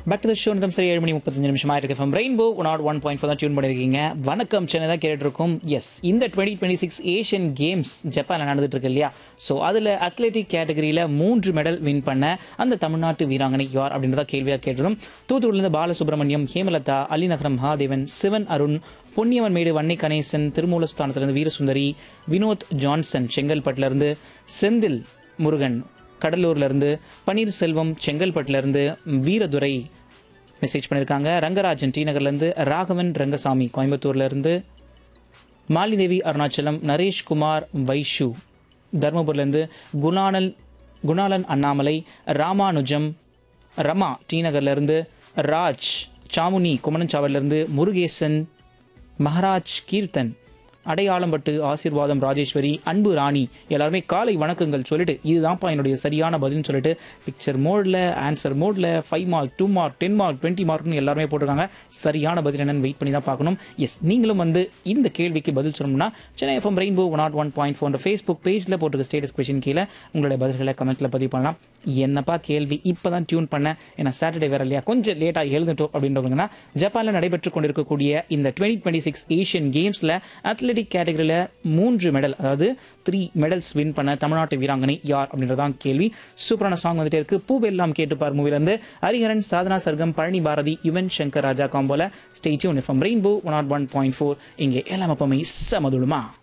back to the show நிமிடம் சரி ஏழு மணி முப்பத்தஞ்சு நிமிஷம் ஆயிருக்கு from rainbow one nought one point four தான் டியூன் பண்ணிருக்கீங்க வணக்கம் சென்னை தான் கேட்டுட்டு இருக்கோம் எஸ் இந்த twenty twenty six Asian games ஜப்பானில் நடந்துட்டு இருக்கு இல்லையா ஸோ அதில் அத்லெட்டிக் கேட்டகரியில் மூன்று மெடல் வின் பண்ண அந்த தமிழ்நாட்டு வீராங்கனை யார் அப்படின்றத கேள்வியாக கேட்டிருந்தோம் தூத்துக்குடியிலிருந்து பாலசுப்ரமணியம் ஹேமலதா அலிநகரம் மகாதேவன் சிவன் அருண் பொன்னியவன் மேடு வன்னி கணேசன் திருமூலஸ்தானத்திலிருந்து வீரசுந்தரி வினோத் ஜான்சன் செங்கல்பட்டுலேருந்து செந்தில் முருகன் கடலூர்ல இருந்து பன்னீர்செல்வம் செங்கல்பட்டுல இருந்து வீரதுரை மெசேஜ் பண்ணியிருக்காங்க ரங்கராஜன் டி நகர்ல இருந்து ராகவன் ரங்கசாமி கோயம்புத்தூர்ல இருந்து மாலிதேவி அருணாச்சலம் நரேஷ்குமார் வைஷு தர்மபுரில இருந்து குணானல் குணாலன் அண்ணாமலை ராமானுஜம் ரமா டி நகர்ல இருந்து ராஜ் சாமுனி குமணன்சாவடில இருந்து முருகேசன் மகராஜ் கீர்த்தன் அடையாளம்பட்டு ஆசீர்வாதம் ராஜேஸ்வரி அன்பு ராணி எல்லாருமே காலை வணக்கங்கள் சொல்லிட்டு இதுதான்ப்பா என்னுடைய சரியான பதில்னு சொல்லிட்டு பிக்சர் மோட்ல ஆன்சர் மோட்ல five mark two mark ten mark twenty மார்க்னு எல்லாருமே போட்டிருக்காங்க சரியான பதில் என்னன்னு வெயிட் பண்ணி தான் பார்க்கணும் எஸ் நீங்களும் வந்து இந்த கேள்விக்கு பதில் சொல்லணும்னா Chennai FM rainbow one nought one point four Facebook பேஜில் போட்டிருக்க ஸ்டேட்டஸ் கொஸ்டின் கீழே உங்களுடைய பதில்களை கமெண்ட்ல பதிவு பண்ணலாம் என்னப்பா கேள்வி இப்போ தான் டியூன் பண்ணேன் ஏன்னா சாட்டர்டே வேற இல்லையா கொஞ்சம் லேட்டாக எழுந்துட்டோம் அப்படின்றவங்கன்னா ஜப்பானில் நடைபெற்று கொண்டிருக்கக்கூடிய இந்த டுவெண்ட்டி டுவெண்ட்டி சிக்ஸ் ஏஷியன் கேம்ஸில் அத்லெட்டிக் கேட்டகரியில் மூன்று மெடல் அதாவது த்ரீ மெடல்ஸ் வின் பண்ண தமிழ்நாட்டு வீராங்கனை யார் அப்படின்றதான் கேள்வி சூப்பரான சாங் வந்துட்டே இருக்கு பூவெல்லாம் கேட்டுப்பார் மூவிலேருந்து ஹரிஹரன் சாதனா சர்க்கம் பழனி பாரதி யுவன் சங்கர் ராஜா காம்போல stay tuned from rainbow one nought one point four இங்கே எல்லாம் அப்பமே சமதுளுமா